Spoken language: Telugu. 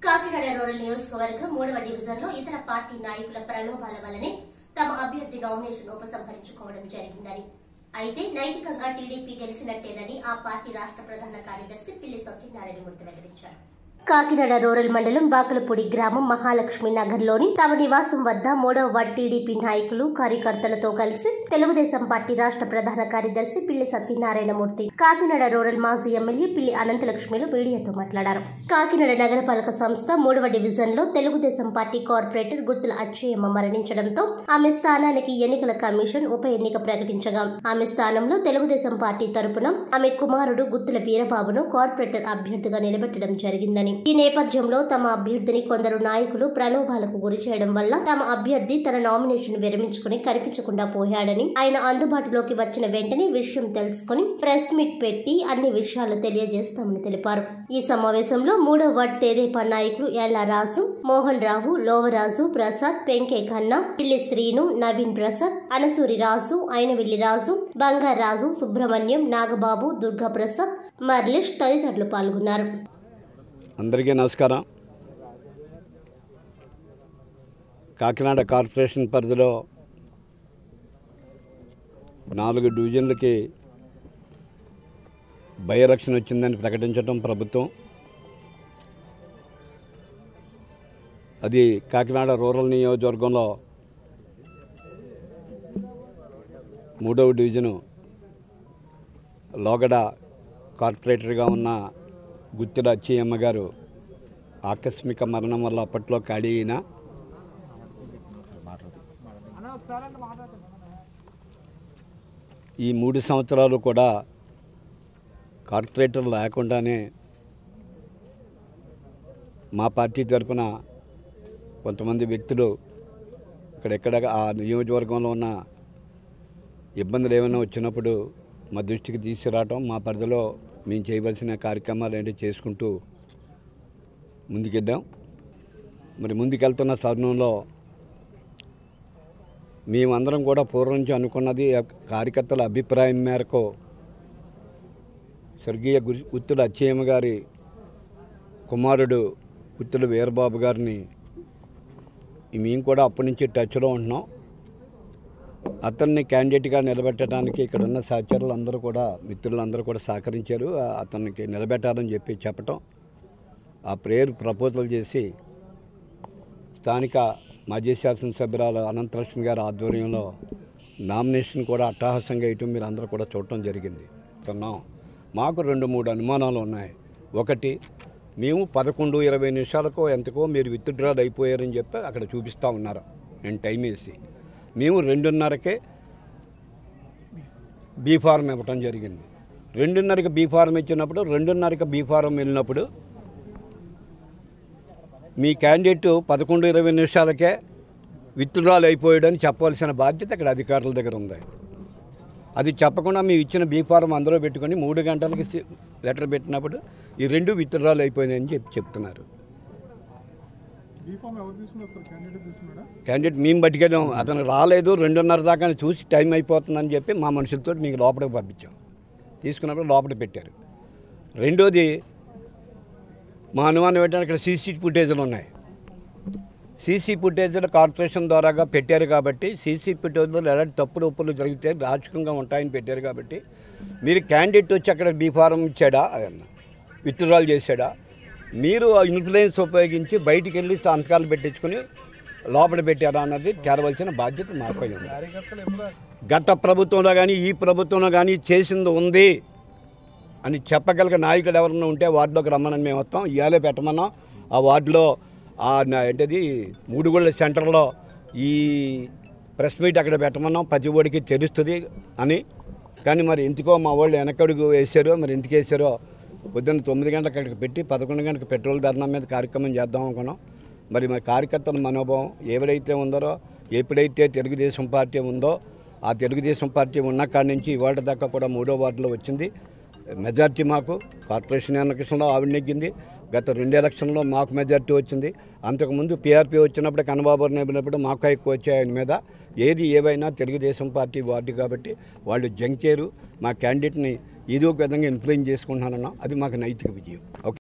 కాకినాడ రూరల్ నియోజకవర్గం మూడవ డివిజన్ లో ఇతర పార్టీ నాయకుల ప్రలోభాల వల్లనే తమ అభ్యర్థి నామినేషన్ ఉపసంహరించుకోవడం జరిగిందని అయితే నైతికంగా టీడీపీ గెలిచినట్టేనని ఆ పార్టీ రాష్ట్ర ప్రధాన కార్యదర్శి పిల్లి సత్యనారాయణమూర్తి వెల్లడించారు కాకినాడ రూరల్ మండలం వాకలపూడి గ్రామం మహాలక్ష్మి నగర్లోని తమ నివాసం వద్ద మూడవ వార్డు టీడీపీ నాయకులు కార్యకర్తలతో కలిసి తెలుగుదేశం పార్టీ రాష్ట్ర ప్రధాన కార్యదర్శి పిల్లి సత్యనారాయణమూర్తి కాకినాడ రూరల్ మాజీ ఎమ్మెల్యే పిల్లి అనంతలక్ష్మిలు మీడియాతో మాట్లాడారు కాకినాడ నగరపాలక సంస్థ మూడవ డివిజన్ లో తెలుగుదేశం పార్టీ కార్పొరేటర్ గుత్తుల అచ్చయ్యమ్మ మరణించడంతో ఆమె స్థానానికి ఎన్నికల కమిషన్ ఉప ఎన్నిక ప్రకటించగా ఆమె స్థానంలో తెలుగుదేశం పార్టీ తరపున ఆమె కుమారుడు గుత్తుల వీరబాబును కార్పొరేటర్ అభ్యర్థిగా నిలబెట్టడం జరిగిందని ఈ నేపథ్యంలో తమ అభ్యర్థిని కొందరు నాయకులు ప్రలోభాలకు గురి చేయడం వల్ల తమ అభ్యర్థి తన నామినేషన్ విరమించుకుని కనిపించకుండా పోయాడని ఆయన అందుబాటులోకి వచ్చిన వెంటనే విషయం తెలుసుకుని ప్రెస్ మీట్ పెట్టి అన్ని విషయాలు తెలియజేస్తామని తెలిపారు ఈ సమావేశంలో మూడో వార్డు తెదేపా నాయకులు ఎల్లా రాజు మోహన్ రావు లోవరాజు ప్రసాద్ పెంకే ఖన్నా పిల్లి శ్రీను నవీన్ ప్రసాద్ అనసూరి రాజు అయినవిల్లి రాజు బంగారాజు సుబ్రహ్మణ్యం నాగబాబు దుర్గా ప్రసాద్ మర్లిష్ తదితరులు పాల్గొన్నారు అందరికీ నమస్కారం కాకినాడ కార్పొరేషన్ పరిధిలో నాలుగు డివిజన్లకి బై ఎలక్షన్ వచ్చిందని ప్రకటించడం ప్రభుత్వం అది కాకినాడ రూరల్ నియోజకవర్గంలో మూడవ డివిజను లోగడ కార్పొరేటర్గా ఉన్న గుత్తిల అచ్చయ్యమ్మ గారు ఆకస్మిక మరణం వల్ల అప్పట్లో ఖాళీ అయిన ఈ మూడు సంవత్సరాలు కూడా కార్పొరేటర్ లేకుండానే మా పార్టీ తరఫున కొంతమంది వ్యక్తులు ఇక్కడెక్కడ ఆ నియోజకవర్గంలో ఉన్న ఇబ్బందులు ఏమైనా వచ్చినప్పుడు మా దృష్టికి తీసుకురావటం మా పరిధిలో మేము చేయవలసిన కార్యక్రమాలు ఏంటి చేసుకుంటూ ముందుకెళ్ళాం మరి ముందుకెళ్తున్న తరుణంలో మేమందరం కూడా పూర్వం నుంచి అనుకున్నది ఆ కార్యకర్తల అభిప్రాయం మేరకు స్వర్గీయ గు- గుత్తుడు అచ్చయ్యమ్మ గారి కుమారుడు గుత్తుడు వీరబాబు గారిని మేము కూడా అప్పటి నుంచి టచ్లో ఉంటున్నాం అతన్ని క్యాండిడేట్గా నిలబెట్టడానికి ఇక్కడ ఉన్న సహచరులు అందరూ కూడా మిత్రులందరూ కూడా సహకరించారు ఆ- అతనికి నిలబెట్టాలని చెప్పి చెప్పటం ఆ ప్రేయర్ ప్రపోజల్ చేసి స్థానిక మాజీ శాసనసభ్యురాలు అనంతలక్ష్మి గారి ఆధ్వర్యంలో నామినేషన్ కూడా అట్టహాసంగా వేయటం మీరు అందరూ కూడా చూడటం జరిగింది ఉన్నాం మాకు రెండు మూడు అనుమానాలు ఉన్నాయి ఒకటి మేము పదకొండు ఇరవై నిమిషాలకో ఎంతకో మీరు విత్డ్రాల్ అయిపోయారని చెప్పి అక్కడ చూపిస్తూ ఉన్నారు నేను టైం వేసి మేము రెండున్నరకే బీ ఫారం ఇవ్వటం జరిగింది రెండున్నరకి బీ ఫారం ఇచ్చినప్పుడు రెండున్నరకి బీ ఫారం వెళ్ళినప్పుడు మీ క్యాండిడేట్ పదకొండు ఇరవై నిమిషాలకే విత్డ్రాల్ అయిపోయాడని చెప్పవలసిన బాధ్యత ఇక్కడ అధికారుల దగ్గర ఉంది అది చెప్పకుండా మీ ఇచ్చిన బీ ఫారం అందరూ పెట్టుకొని మూడు గంటలకి సి- లెటర్ పెట్టినప్పుడు ఈ రెండు విత్డ్రాల్ అయిపోయినాయని చెప్పి చెప్తున్నారు బీఫామ్ ఎవరు తీసుకున్నారు సార్ క్యాండిడేట్ తీసుకున్నాడా క్యాండిడేట్ మేము పట్టుకెళ్ళాం అతను రాలేదు రెండున్నర దాకా చూసి టైం అయిపోతుందని చెప్పి మా మనుషులతో మీకు లోపలికి పంపించాం తీసుకున్నప్పుడు లోపల పెట్టారు రెండోది మా అనుమానం ఏంటంటే ఇక్కడ సీసీ ఫుటేజ్లు ఉన్నాయి సీసీ ఫుటేజ్లు కార్పొరేషన్ ద్వారాగా పెట్టారు కాబట్టి సీసీ ఫుటేజ్లో ఎలాంటి తప్పులు ఒప్పులు జరిగితే రాజకీయంగా ఉంటాయని పెట్టారు కాబట్టి మీరు క్యాండిడేట్ వచ్చి అక్కడ బీ ఫారం ఇచ్చాడా విత్డ్రాల్ చేశాడా మీరు ఆ ఇన్ఫ్లుయెన్స్ ఉపయోగించి బయటికి వెళ్ళి సంతకాలు పెట్టించుకుని లోపల పెట్టారా అన్నది తెరవలసిన బాధ్యత మాపై ఉంది కార్యకర్తలు ఎప్పుడు గత ప్రభుత్వంలో కానీ ఈ ప్రభుత్వంలో కానీ చేసింది ఉంది అని చెప్పగలిగే నాయకుడు ఎవరన్నా ఉంటే వార్డులోకి రమ్మని మేము వస్తాం ఇవాళే పెట్టమన్నాం ఆ వార్డులో ఆ నా- ఏంటది మూడుగుళ్ళ సెంటర్లో ఈ ప్రెస్ మీట్ అక్కడ పెట్టమన్నాం ప్రతి ఓడికి తెలుస్తుంది అని కానీ మరి ఎందుకో మా వాళ్ళు వెనకడుగు వేసారో మరి ఎందుకు వేసారో పొద్దున్న తొమ్మిది గంటలకు అక్కడికి పెట్టి పదకొండు గంటలకు పెట్రోల్ ధర్నా మీద కార్యక్రమం చేద్దాం అనుకున్నాం మరి మరి కార్యకర్తల మనోభావం ఎవరైతే ఉందరో ఎప్పుడైతే తెలుగుదేశం పార్టీ ఉందో ఆ తెలుగుదేశం పార్టీ ఉన్న కాడి నుంచి ఇవాళ దాకా కూడా మూడో వార్డులో వచ్చింది మెజార్టీ మాకు కార్పొరేషన్ ఎలక్షన్లో ఆవిడ నెగ్గింది గత రెండు ఎలక్షన్లో మాకు మెజార్టీ వచ్చింది అంతకుముందు పీఆర్పీ వచ్చినప్పుడు కన్నబాబు నెబ్బినప్పుడు మాకు ఎక్కువ వచ్చాయి ఆయన మీద ఏది ఏవైనా తెలుగుదేశం పార్టీ వార్డు కాబట్టి వాళ్ళు జంకేరు మా క్యాండిడేట్ని ఏదో ఒక విధంగా ఇన్ఫ్లుయెన్స్ చేసుకుంటున్నారన్నా అది మాకు నైతిక విజయం ఓకే